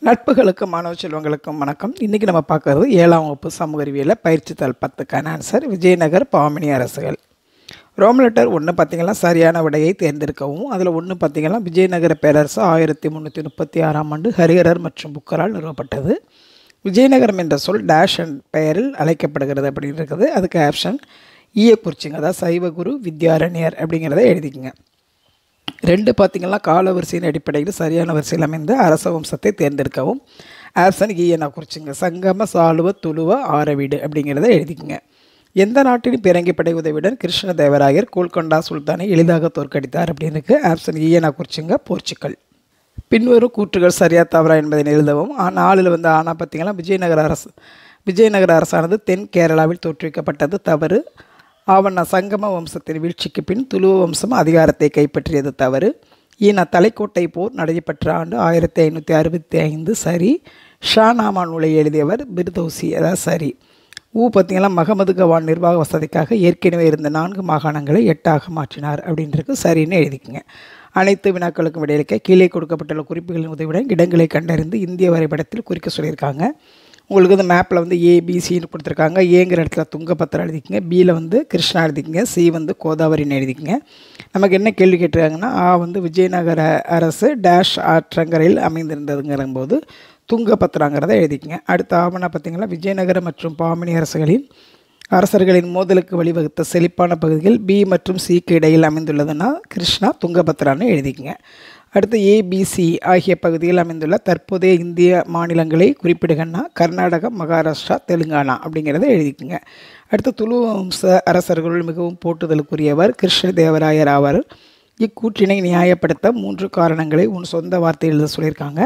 நட்புகளுக்கும் மாணவ செல்வங்களுக்கும் வணக்கம் இன்றைக்கி நம்ம பார்க்குறது ஏழாம் வகுப்பு சமூக அறிவியலில் பயிற்சித்தாள் பத்துக்கான ஆன்சர் விஜயநகர் பாமினி அரசுகள் ரோம் லெட்டர் ஒன்று பார்த்திங்கன்னா சரியான விடையை தேர்ந்தெடுக்கவும் அதில் ஒன்று பார்த்திங்கன்னா விஜயநகர பேரரசு ஆயிரத்தி முந்நூற்றி முப்பத்தி ஆறாம் ஆண்டு ஹரிஹரர் மற்றும் புக்கரால் நிறுவப்பட்டது விஜயநகரம் என்ற சொல் டேஷ் அண்ட் பெயரில் அழைக்கப்படுகிறது அப்படின்னு இருக்குது அதுக்கு ஆப்ஷன் ஈய குறிச்சிங்க அதாவது சைவகுரு வித்யாரண்யர் அப்படிங்கிறத எழுதிக்கங்க ரெண்டு பார்த்திங்கன்னா கால வரிசையின் அடிப்படையில் சரியான வரிசையில் அமைந்த அரச வம்சத்தை தேர்ந்தெடுக்கவும் ஆப்ஷன் ஈயனா குறிச்சிங்க சங்கம சாலுவ துளுவ ஆரவீடு அப்படிங்கிறத எழுதிக்கங்க எந்த நாட்டின் பிறங்கி படை உதவியுடன் கிருஷ்ணதேவராயர் கோல்கொண்டா சுல்தானை எளிதாக தோற்கடித்தார் அப்படின்னு இருக்கு ஆப்ஷன் ஈயனா குறிச்சிங்க போர்ச்சுக்கல் பின்வரும் கூற்றுகள் சரியா தவறா என்பதை எழுதவும் ஆ நாலில் வந்து ஆனால் பார்த்தீங்கன்னா விஜயநகர அரசு விஜயநகர அரசானது தென் கேரளாவில் தோற்றுவிக்கப்பட்டது தவறு ஆவண்ண சங்கம வம்சத்தின் வீழ்ச்சிக்கு பின் துளுவ வம்சம் அதிகாரத்தை கைப்பற்றியது தவறு ஈன தலைக்கோட்டை போர் நடைபெற்ற ஆண்டு ஆயிரத்தி ஐநூற்றி அறுபத்தி ஐந்து சரி ஷா நாமா நூலை எழுதியவர் பிர்தௌசி அதாவது சரி ஊ பார்த்தீங்கன்னா மகமது கவான் நிர்வாக வசதிக்காக ஏற்கனவே இருந்த நான்கு மாகாணங்களை எட்டாக மாற்றினார் அப்படின்றது சரின்னு எழுதிக்கங்க அனைத்து வினாக்களுக்கும் விடையளிக்க கீழே கொடுக்கப்பட்டுள்ள குறிப்புகளின் உதவியுடன் இடங்களை கண்டறிந்து இந்திய வரைபடத்தில் குறிக்க சொல்லியிருக்காங்க உங்களுக்கு வந்து மேப்பில் வந்து ஏபிசின்னு கொடுத்துருக்காங்க ஏங்கிற இடத்துல துங்கபத்திரம் எழுதிக்கங்க பியில் வந்து கிருஷ்ணா எழுதிக்கங்க சி வந்து கோதாவரின்னு எழுதிக்கங்க நமக்கு என்ன கேள்வி கேட்டிருக்காங்கன்னா ஆ வந்து விஜயநகர அரசு டேஷ் ஆற்றங்கரையில் அமைந்திருந்ததுங்கிற போது துங்கபத்திரங்கிறத எழுதிக்கங்க அடுத்த ஆவணம் பார்த்திங்கன்னா விஜயநகர மற்றும் பாமினி அரசுகளின் அரசர்களின் மோதலுக்கு வழிவகுத்த செழிப்பான பகுதிகள் பி மற்றும் சிக்கு இடையில் அமைந்துள்ளதுன்னா கிருஷ்ணா துங்கபத்ரான்னு எழுதிக்கங்க அடுத்து ஏபிசி ஆகிய பகுதியில் அமைந்துள்ள தற்போதைய இந்திய மாநிலங்களை குறிப்பிடுங்கன்னா கர்நாடகா மகாராஷ்டிரா தெலுங்கானா அப்படிங்கிறத எழுதிக்கங்க அடுத்து துளு வம்ச அரசர்களுள் மிகவும் போட்டுதலுக்குரியவர் கிருஷ்ணதேவராயர் ஆவர் இக்கூற்றினை நியாயப்படுத்த மூன்று காரணங்களை உன் சொந்த வார்த்தையில் எழுத சொல்லியிருக்காங்க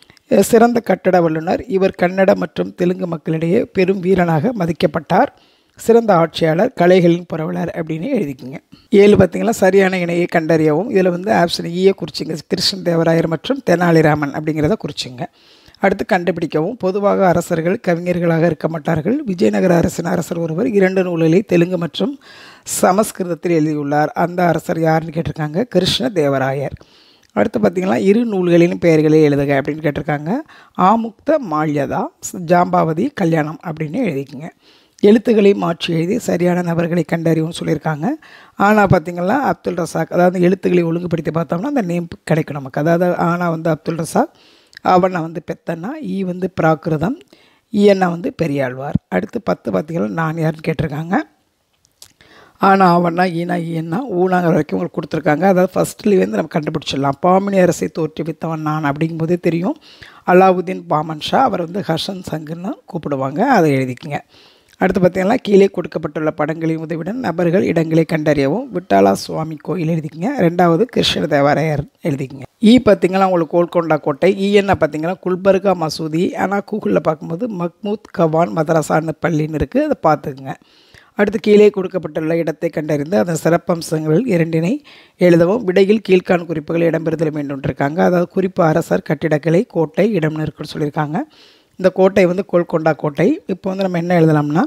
சிறந்த கட்டட வல்லுநர் இவர் கன்னட மற்றும் தெலுங்கு மக்களிடையே பெரும் வீரனாக மதிக்கப்பட்டார் சிறந்த ஆட்சியாளர் கலைகளின் புரவலர் அப்படின்னு எழுதிக்கிங்க ஏழு பார்த்திங்கன்னா சரியான இணையை கண்டறியவும் இதில் வந்து ஆப்ஷன் ஈய குறிச்சிங்க கிருஷ்ண தேவராயர் மற்றும் தெனாலிராமன் அப்படிங்கிறத குறிச்சிங்க அடுத்து கண்டுபிடிக்கவும் பொதுவாக அரசர்கள் கவிஞர்களாக இருக்க மாட்டார்கள் விஜயநகர அரசின் அரசர் ஒருவர் இரண்டு நூல்களை தெலுங்கு மற்றும் சமஸ்கிருதத்தில் எழுதியுள்ளார் அந்த அரசர் யாருன்னு கேட்டிருக்காங்க கிருஷ்ண தேவராயர் அடுத்து பார்த்திங்கன்னா இரு நூல்களின் பெயர்களை எழுதுக அப்படின்னு கேட்டிருக்காங்க ஆமுக்த மால்யதா ஜாம்பாவதி கல்யாணம் அப்படின்னு எழுதிக்கங்க எழுத்துக்களை மாற்றி எழுதி சரியான நபர்களை கண்டறிவும் சொல்லியிருக்காங்க ஆனால் பார்த்திங்கன்னா அப்துல் ரசாக் அதாவது எழுத்துக்களை ஒழுங்குபடுத்தி பார்த்தோம்னா அந்த நேம் கிடைக்கும் நமக்கு அதாவது ஆனால் வந்து அப்துல் ரசாக் அவனை வந்து பெத்தன்னா ஈ வந்து பிராகிருதம் ஈயண்ணா வந்து பெரியாழ்வார் அடுத்து பத்து பார்த்திங்கன்னா நான் யாருன்னு கேட்டிருக்காங்க ஆனால் அவனா ஈனா ஈனா ஊனாங்கிற வரைக்கும் உங்களுக்கு கொடுத்துருக்காங்க அதாவது ஃபஸ்ட்லேருந்து நம்ம கண்டுபிடிச்சிடலாம் பாமினி அரசை தோற்றுவித்தவன் நான் அப்படிங்கும்போதே தெரியும் அலாவுதீன் பாமன் ஷா அவர் வந்து ஹர்ஷன் சங்குன்னு கூப்பிடுவாங்க அதை எழுதிக்கங்க அடுத்து பார்த்திங்கன்னா கீழே கொடுக்கப்பட்டுள்ள படங்களின் உதவியுடன் நபர்கள் இடங்களை கண்டறியவும் விட்டாலா சுவாமி கோயில் எழுதிக்கங்க ரெண்டாவது கிருஷ்ண தேவாலயர் எழுதிக்கங்க ஈ பார்த்திங்கன்னா உங்களுக்கு கோல்கொண்டா கோட்டை ஈஎன்ன பார்த்திங்கன்னா குல்பர்கா மசூதி ஆனால் கூகுளில் பார்க்கும்போது மக்மூத் கவான் மதரசான்னு பள்ளின்னு இருக்குது அதை பார்த்துக்குங்க அடுத்து கீழே கொடுக்கப்பட்டுள்ள இடத்தை கண்டறிந்து அதன் சிறப்பம்சங்கள் இரண்டினை எழுதவும் விடையில் கீழ்கான் குறிப்புகள் இடம்பெறுதல் வேண்டும் இருக்காங்க அதாவது குறிப்பு அரசர் கட்டிடக்கலை கோட்டை இடம் இருக்குன்னு சொல்லியிருக்காங்க இந்த கோட்டை வந்து கோல்கொண்டா கோட்டை இப்போ வந்து நம்ம என்ன எழுதலாம்னா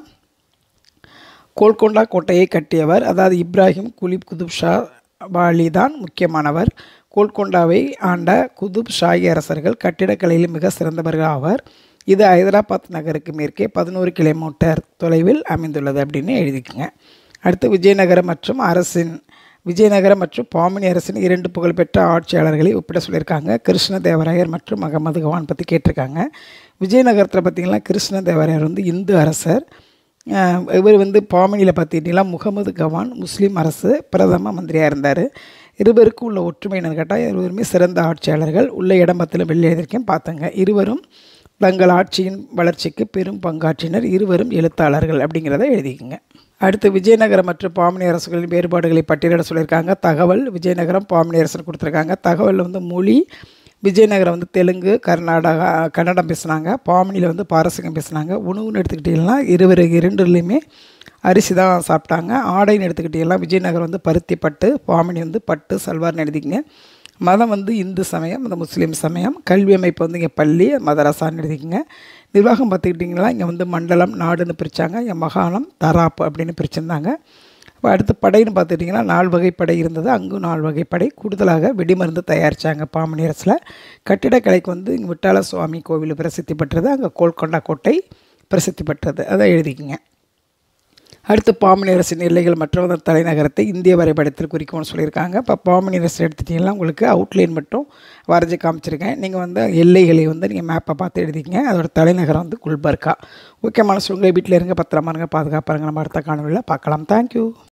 கோல்கொண்டா கோட்டையை கட்டியவர் அதாவது இப்ராஹிம் குலிப் குதுப் ஷா வாலி தான் முக்கியமானவர் கோல்கொண்டாவை ஆண்ட குதுப் ஷாஹி அரசர்கள் கட்டிடக்கலையில் மிக சிறந்தவர்கள் ஆவர் இது ஹைதராபாத் நகருக்கு மேற்கே பதினோரு கிலோமீட்டர் தொலைவில் அமைந்துள்ளது அப்படின்னு எழுதிக்கங்க அடுத்து விஜயநகரம் மற்றும் அரசின் விஜயநகரம் மற்றும் பாமினி அரசின் இரண்டு புகழ்பெற்ற ஆட்சியாளர்களை ஒப்பிட சொல்லியிருக்காங்க கிருஷ்ணதேவராயர் மற்றும் அகமது கவான் பற்றி கேட்டிருக்காங்க விஜயநகரத்தில் பார்த்திங்கன்னா கிருஷ்ணதேவராயர் வந்து இந்து அரசர் இவர் வந்து பாமினியில் பார்த்துக்கிட்டிங்கன்னா முகமது கவான் முஸ்லீம் அரசு பிரதம மந்திரியாக இருந்தார் இருவருக்கும் உள்ள ஒற்றுமை என்னன்னு கேட்டால் இருவருமே சிறந்த ஆட்சியாளர்கள் உள்ள இடம்பத்தில் வெளியே எழுதியிருக்கேன் பார்த்துங்க இருவரும் தங்கள் ஆட்சியின் வளர்ச்சிக்கு பெரும் பங்காற்றினர் இருவரும் எழுத்தாளர்கள் அப்படிங்கிறத எழுதிக்கங்க அடுத்து விஜயநகரம் மற்றும் பாமினி அரசுகளின் வேறுபாடுகளை பட்டியலிட சொல்லியிருக்காங்க தகவல் விஜயநகரம் பாமினி அரசு கொடுத்துருக்காங்க தகவலில் வந்து மொழி விஜயநகரம் வந்து தெலுங்கு கர்நாடகா கன்னடம் பேசுனாங்க பாமினியில் வந்து பாரசீகம் பேசுனாங்க உணவுன்னு எடுத்துக்கிட்டிங்கன்னா இருவர் இரண்டுலேயுமே அரிசி தான் சாப்பிட்டாங்க ஆடைன்னு எடுத்துக்கிட்டிங்கன்னா விஜயநகரம் வந்து பருத்தி பட்டு பாமினி வந்து பட்டு சல்வார்னு எழுதிக்கங்க மதம் வந்து இந்து சமயம் இந்த முஸ்லீம் சமயம் கல்வி அமைப்பு வந்து இங்கே பள்ளி மதரசான்னு எழுதிக்கங்க நிர்வாகம் பார்த்துக்கிட்டிங்கன்னா இங்கே வந்து மண்டலம் நாடுன்னு பிரித்தாங்க இங்கே மகாணம் தராப்பு அப்படின்னு பிரிச்சிருந்தாங்க இப்போ அடுத்து படைன்னு பார்த்துட்டிங்கன்னா நாலு வகை படை இருந்தது அங்கும் நாலு வகை படை கூடுதலாக வெடிமருந்து தயாரித்தாங்க பாமணி அரசில் கட்டிடக்கலைக்கு வந்து இங்கே விட்டால சுவாமி கோவில் பிரசித்தி பெற்றது அங்கே கோல்கொண்டா கோட்டை பிரசித்தி பெற்றது அதை எழுதிக்கங்க அடுத்து பாமணி அரசின் எல்லைகள் மற்றொரு தலைநகரத்தை இந்திய வரைபடத்தில் குறிக்கும்னு சொல்லியிருக்காங்க இப்போ பாமணி அரசு எடுத்துட்டிங்கன்னா உங்களுக்கு அவுட்லைன் மட்டும் வரைஞ்சி காமிச்சிருக்கேன் நீங்கள் வந்து எல்லைகளை வந்து நீங்கள் மேப்பை பார்த்து எழுதிக்கங்க அதோட தலைநகரம் வந்து குல்பர்கா ஓகே மனசு உங்களை வீட்டில் இருங்க பத்திரமா இருங்க பாதுகாப்பாக இருங்க நம்ம அடுத்த காணொலியில் பார்க்கலாம் தேங்க்யூ